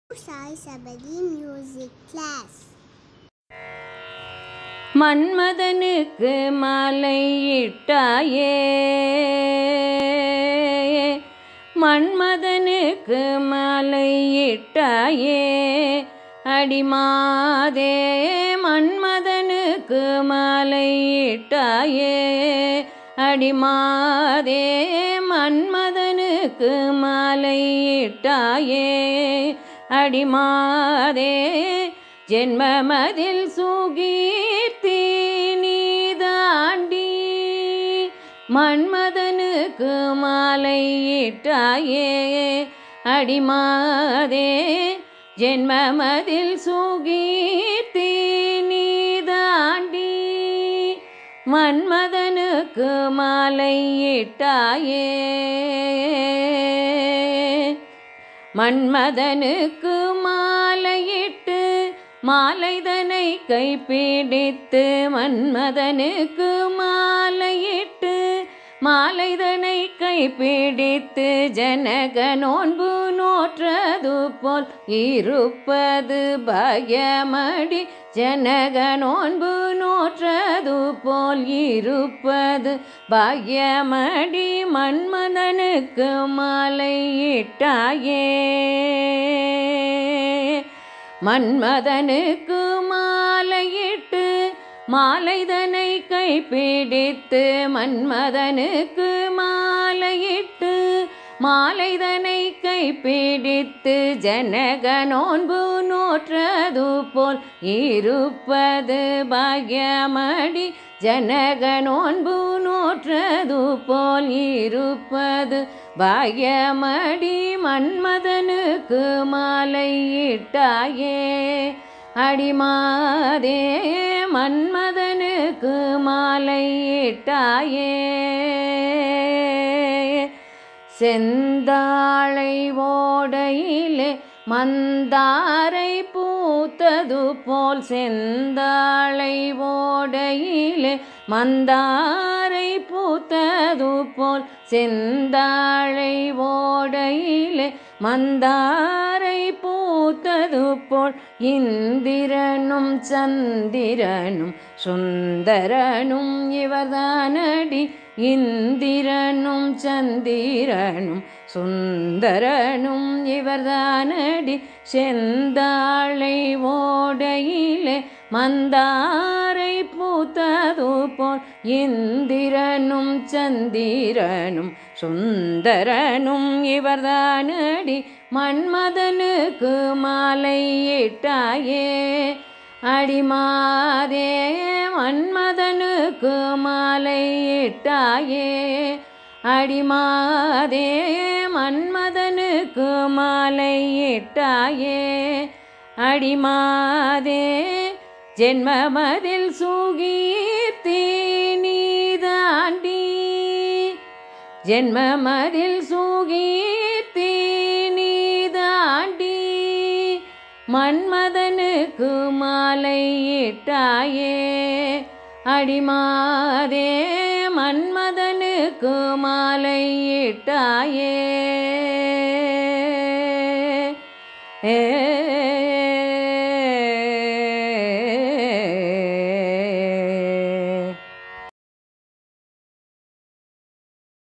Sai Sabadi Music Class. மன்மதனுக்கு மாலையிட்டாயே மன்மதனுக்கு மாலையிட்டாயே அடிமாதே மன்மதனுக்கு மாலையிட்டாயே அடிமாதே மன்மதனுக்கு மாலையிட்டாயே அடிமாதே ஜென்மமதில் Sukeerthi நீதாண்டி மன்மதனுக்கு மாலையிட்டாயே அடிமாதே ஜென்மமதில் Sukeerthi நீதாண்டி மன்மதனுக்கு மாலையிட்டாயே மன்மதனுக்கு மாலையிட்டு மாலைதனை கைப்பிடித்து மன்மதனுக்கு மாலையிட்டு மாலைதனை கைப்பிடித்து ஜனக நோன்பு நோற்றது போல் இருப்பது பயமடி ஜனக நோன்பு நோற்றது போல் இருப்பது பாக்கியமடி மன்மதனுக்கு மாலையிட்டாயே மன்மதனுக்கு மாலையிட்டு மாலைதனை கைப்பிடித்து மன்மதனுக்கு மாலையிட்டு மாலைதனை கைப்பிடித்து ஜனக நோன்பு நோற்றது போல் இருப்பது பாக்யமடி ஜனக நோன்பு நோற்றது போல் இருப்பது பாக்யமடி மன்மதனுக்கு மாலையிட்டாயே அடிமாதே மன்மதனுக்கு மாலையிட்டாயே செந்தாழை ஓடையிலே மந்தாரை பூத்தது போல் செந்தாழை ஓடையிலே மந்தாரை பூத்தது போல் செந்தாழை ஓடையிலே மந்தாரை பூத்தது போல் இந்திரனும் சந்திரனும் சுந்தரனும் இவர்தானடி இந்திரனும் சந்திரனும் சுந்தரனும் இவர்தானடி செந்தாழை ஓடையிலே மந்தாரை பூத்தது போல் இந்திரனும் சந்திரனும் சுந்தரனும் இவர்தானடி மன்மதனுக்கு மாலையிட்டாயே அடிமாதே மன்மதனுக்கு மாலையிட்டாயே அடிமாதே மன்மதனுக்கு மாலையிட்டாயே அடிமாதே ஜென்மமதில் சுகீர்த்தி நீதாண்டி ஜென்மமதில் சுகீர்த்தி நீதாண்டி மன்மதனுக்கு மாலையிட்டாயே அடிமாதே மன்மதனுக்கு மாலையிட்டாயே ஏ